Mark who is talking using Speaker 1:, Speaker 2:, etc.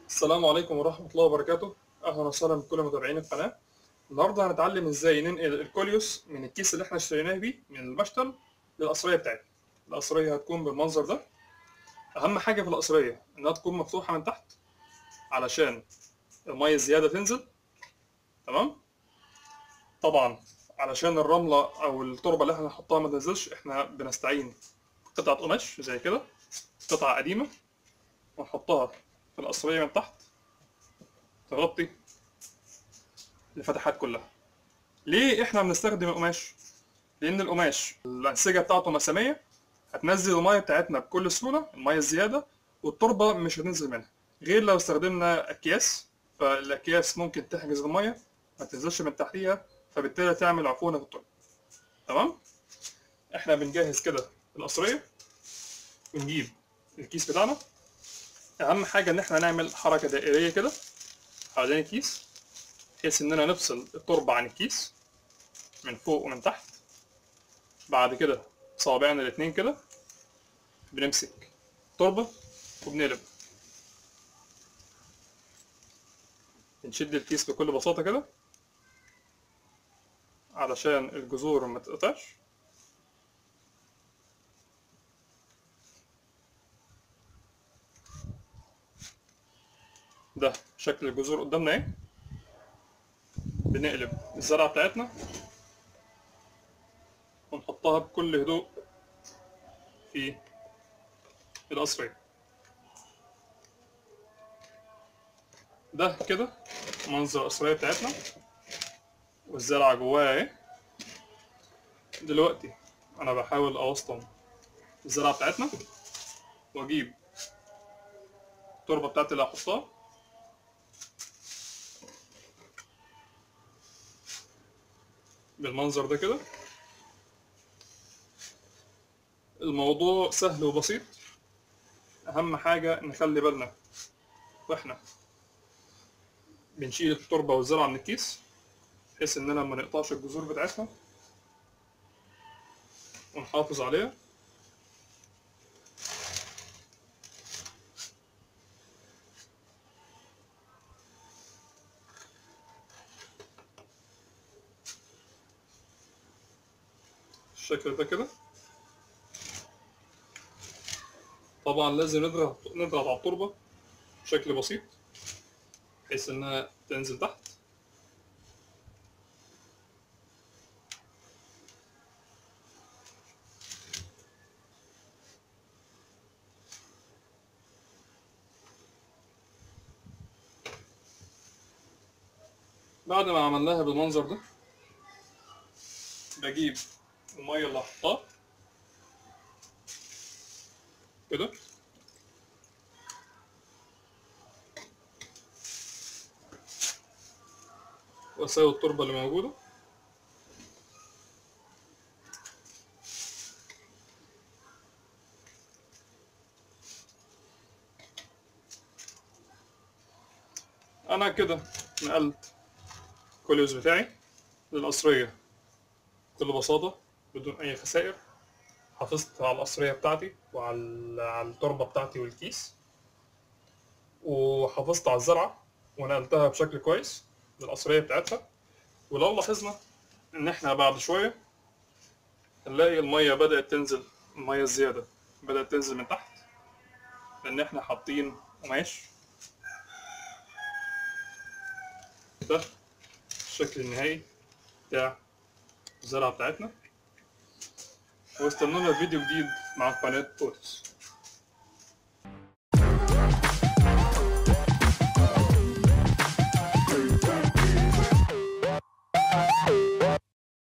Speaker 1: السلام عليكم ورحمة الله وبركاته أهلا وسهلا بكل متابعين القناة النهاردة هنتعلم إزاي ننقل الكوليوس من الكيس اللي إحنا اشتريناه بيه من المشتل للقصرية بتاعتنا القصرية هتكون بالمنظر ده أهم حاجة في القصرية إنها تكون مفتوحة من تحت علشان المية الزيادة تنزل تمام طبعا علشان الرملة أو التربة اللي إحنا هنحطها ما تنزلش إحنا بنستعين قطعة قماش زي كده قطعة قديمة ونحطها في القصرية من تحت تغطي الفتحات كلها ليه احنا بنستخدم القماش لان القماش الانسجه بتاعته مساميه هتنزل الميه بتاعتنا بكل سهوله الميه الزياده والتربه مش هتنزل منها غير لو استخدمنا اكياس فالاكياس ممكن تحجز الميه ما تنزلش من تحتيها فبالتالي تعمل عفونه في التربه تمام احنا بنجهز كده القصريه ونجيب الكيس بتاعنا اهم حاجه ان احنا نعمل حركه دائريه كده حوالين الكيس بحيث اننا نفصل التربه عن الكيس من فوق ومن تحت بعد كده صوابعنا الاتنين كده بنمسك تربه وبنقلب بنشد الكيس بكل بساطه كده علشان الجذور ما تتقطعش ده شكل الجذور قدامنا اهي بنقلب الزرعة بتاعتنا ونحطها بكل هدوء في القصرية ده كده منظر القصرية بتاعتنا والزرعة جواها اهي دلوقتي انا بحاول اوسطن الزرعة بتاعتنا واجيب التربة بتاعتي اللي هحطها بالمنظر ده كده الموضوع سهل وبسيط اهم حاجة نخلي بالنا واحنا بنشيل التربة والزرعة من الكيس بحيث اننا ما نقطعش الجذور بتاعتها ونحافظ عليها بالشكل ده كده طبعا لازم نضغط نضغط على التربة بشكل بسيط بحيث انها تنزل تحت بعد ما عملناها بالمنظر ده بجيب المية اللي هحطها كده واساوي التربة اللي موجودة انا كده نقلت الكوليوس بتاعي للقصرية بكل بساطة بدون أي خسائر حافظت على القصرية بتاعتي وعلى على التربة بتاعتي والكيس وحافظت على الزرعة ونقلتها بشكل كويس للقصرية بتاعتها ولو لاحظنا إن إحنا بعد شوية هنلاقي المية بدأت تنزل المية الزيادة بدأت تنزل من تحت لأن إحنا حاطين قماش ده الشكل النهائي بتاع الزرعة بتاعتنا واستنونا فيديو جديد مع قناة بوتس